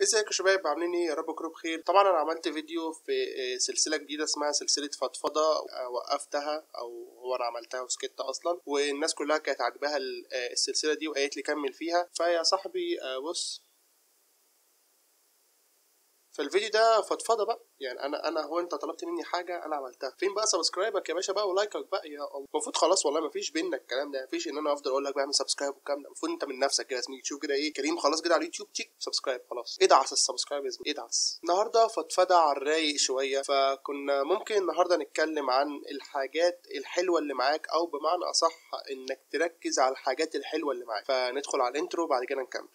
ازيكم يا شباب عاملين ايه يا رب تكونوا بخير طبعا انا عملت فيديو في سلسله جديده اسمها سلسله فضفضه وقفتها او هو انا عملتها وسكت اصلا والناس كلها كانت عاجباها السلسله دي وقالت لي كمل فيها فيا صاحبي بص فالفيديو ده فضفضه بقى يعني انا انا هو انت طلبت مني حاجه انا عملتها فين بقى سبسكرايبك يا باشا بقى ولايكك بقى يا المفروض خلاص والله ما فيش بينا الكلام ده مفيش ان انا افضل اقول لك بقى اعمل سبسكرايب والكلام ده المفروض انت من نفسك كده اسمي تشوف كده ايه كريم خلاص كده على اليوتيوب تيك سبسكرايب خلاص ادعس السبسكرايب يا زميلي ادعس النهارده فضفضه على الرايق شويه فكنا ممكن النهارده نتكلم عن الحاجات الحلوه اللي معاك او بمعنى اصح انك تركز على الحاجات الحلوه اللي معاك فندخل على الانترو وبعد كده نكمل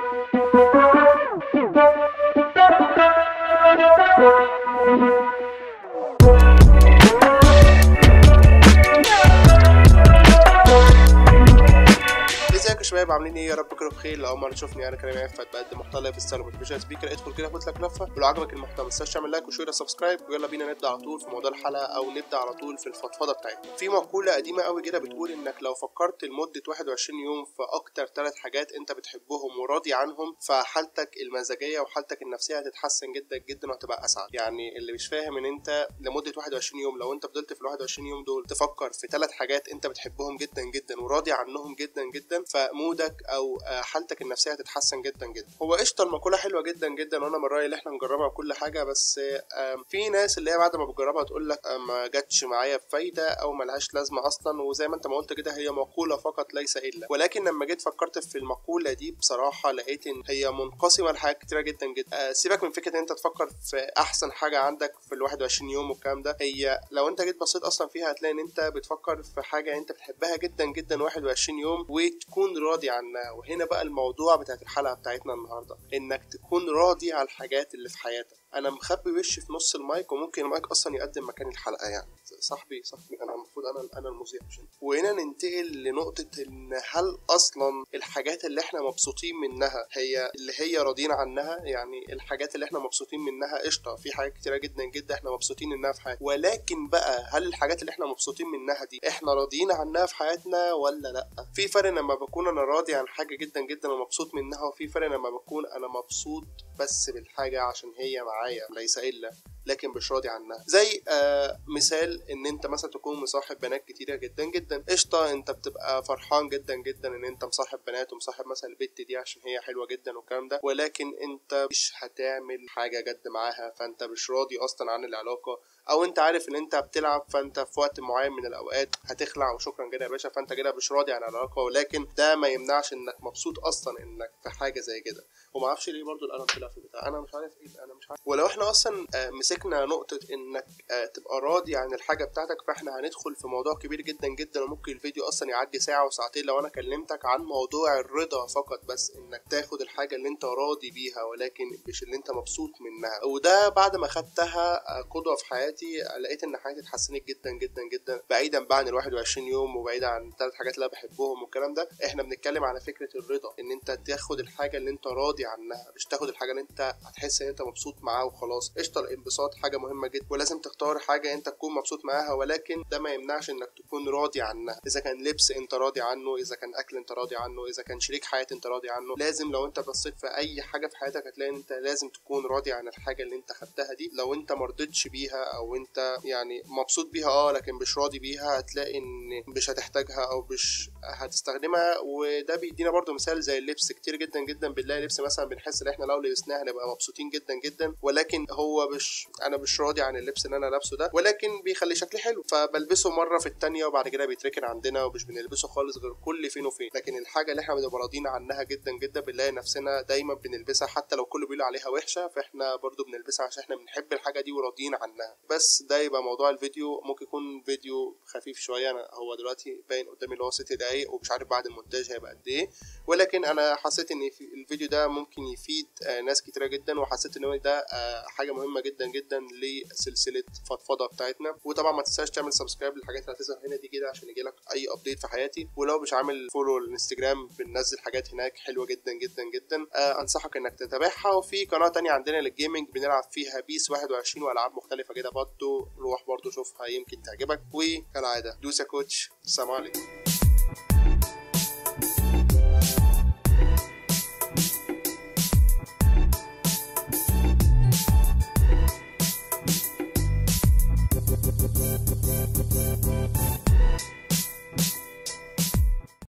ازيكم يا شباب عاملين ايه يا رب تكونوا بخير لو اول مره تشوفني انا كريم عفت بقدم محتوى لايف ستايل وموتيفيشن سبيكر ادخل كده خد لك لفه ولو عجبك المحتوى ما تنساش تعمل لايك وشير وسبسكرايب ويلا بينا نبدا على طول في موضوع الحلقه او نبدا على طول في الفضفضه بتاعتنا في مقوله قديمه قوي كده بتقول انك لو فكرت لمده 21 يوم في اكتر ثلاث حاجات انت بتحبهم وراضي عنهم فحالتك المزاجيه وحالتك النفسيه هتتحسن جدا جدا وهتبقى اسعد يعني اللي مش فاهم ان انت لمده 21 يوم لو انت فضلت في ال 21 يوم دول تفكر في ثلاث حاجات انت بتحبهم جدا جدا وراضي عنهم جدا جدا فمودك او حالتك النفسيه هتتحسن جدا جدا هو قشطه المقوله حلوه جدا جدا وانا من رايي ان احنا نجربها وكل حاجه بس في ناس اللي هي بعد ما بتجربها تقول لك ما جاتش معايا بفايده او ملهاش لازمه اصلا وزي ما انت ما قلت كده هي مقوله فقط ليس الا ولكن لما جيت فكرت في المقوله دي بصراحه لقيت ان هي منقسمه لحاجات كتيره جدا جدا سيبك من فكره ان انت تفكر في احسن حاجه عندك في ال 21 يوم والكلام ده هي لو انت جيت بصيت اصلا فيها هتلاقي ان انت بتفكر في حاجه انت بتحبها جدا جدا 21 يوم وتكون راضي عنها وهنا بقى الموضوع بتاعت الحلقه بتاعتنا النهارده انك تكون راضي على الحاجات اللي في حياتك انا مخبي وشي في نص المايك وممكن المايك اصلا يقدم مكان الحلقه يعني صاحبي صاحبي انا المفروض انا انا المذيع مش وهنا ننتقل لنقطه ان هل اصلا الحاجات اللي احنا مبسوطين منها هي اللي هي راضيين عنها يعني الحاجات اللي احنا مبسوطين منها قشطه في حاجات كتيره جدا جدا احنا مبسوطين منها في حياتنا ولكن بقى هل الحاجات اللي احنا مبسوطين منها دي احنا راضيين عنها في حياتنا ولا لا في فرق لما بكون انا راضي عن حاجه جدا جدا ومبسوط منها وفي فرق لما بكون انا مبسوط بس بالحاجه عشان هي معايا ليس الا لكن مش راضي عنها زي آه مثال ان انت مثلا تكون مصاحب بنات كتيره جدا جدا قشطه انت بتبقى فرحان جدا جدا ان انت مصاحب بنات ومصاحب مثلا البت دي عشان هي حلوه جدا والكلام ده ولكن انت مش هتعمل حاجه جد معاها فانت مش راضي اصلا عن العلاقه او انت عارف ان انت بتلعب فانت في وقت معين من الاوقات هتخلع وشكرا كده يا باشا فانت كده مش راضي عن العلاقه ولكن ده ما يمنعش انك مبسوط اصلا انك في حاجه زي كده وما اعرفش ليه برضو القلم طلع في البتاع انا مش عارف ايه انا مش عارف ولو احنا اصلا مسكنا نقطه انك تبقى راضي عن الحاجه بتاعتك فاحنا هندخل في موضوع كبير جدا جدا وممكن الفيديو اصلا يعدي ساعه وساعتين لو انا كلمتك عن موضوع الرضا فقط بس انك تاخد الحاجه اللي انت راضي بيها ولكن مش اللي انت مبسوط منها وده بعد ما خدتها قدوه في حياتي لقيت ان حياتي اتحسنت جدا جدا جدا بعيدا بقى عن ال 21 يوم وبعيدا عن الثلاث حاجات اللي انا بحبهم والكلام ده احنا بنتكلم على فكره الرضا ان انت تاخد الحاجه اللي انت راضي عنها مش تاخد الحاجه اللي انت هتحس ان انت مبسوط معاها وخلاص قشطه الانبساط حاجه مهمه جدا ولازم تختار حاجه انت تكون مبسوط معاها ولكن ده ما يمنعش انك تكون راضي عنها اذا كان لبس انت راضي عنه اذا كان اكل انت راضي عنه اذا كان شريك حياه انت راضي عنه لازم لو انت بصيت في اي حاجه في حياتك هتلاقي ان انت لازم تكون راضي عن الحاجه اللي انت خدتها دي لو انت مرضتش بيها او انت يعني مبسوط بيها اه لكن مش راضي بيها هتلاقي ان مش هتحتاجها او مش هتستخدمها وده بيدينا برضو مثال زي اللبس كتير جدا جدا بنلاقي لبس مثلا بنحس ان احنا لو لبسناه هنبقى مبسوطين جدا جدا ولكن هو مش انا مش راضي عن اللبس اللي انا لابسه ده ولكن بيخلي شكلي حلو فبلبسه مره في التانية وبعد كده بيتركن عندنا ومش بنلبسه خالص غير كل فين وفين لكن الحاجه اللي احنا بنبقى راضيين عنها جدا جدا بنلاقي نفسنا دايما بنلبسها حتى لو كله بيقول عليها وحشه فاحنا برضو بنلبسها عشان احنا بنحب الحاجه دي وراضيين عنها بس ده يبقى موضوع الفيديو ممكن يكون فيديو خفيف شويه انا هو دلوقتي باين قدامي اللي هو ست دقايق ومش عارف بعد المونتاج هيبقى قد ايه ولكن انا حسيت ان الفيديو ده ممكن يفيد ناس كتيره جدا وحسيت ان هو ده حاجه مهمه جدا جدا لسلسله فضفضه بتاعتنا وطبعا ما تنساش تعمل سبسكرايب للحاجات اللي هتظهر هنا دي كده عشان يجيلك اي ابديت في حياتي ولو مش عامل فولو الانستجرام بننزل حاجات هناك حلوه جدا جدا جدا انصحك انك تتابعها وفي قناه تانية عندنا للجيمنج بنلعب فيها بيس 21 والعاب مختلفه كده برضه روح برضه شوفها يمكن تعجبك وكالعاده دوس يا كوتش السلام عليكم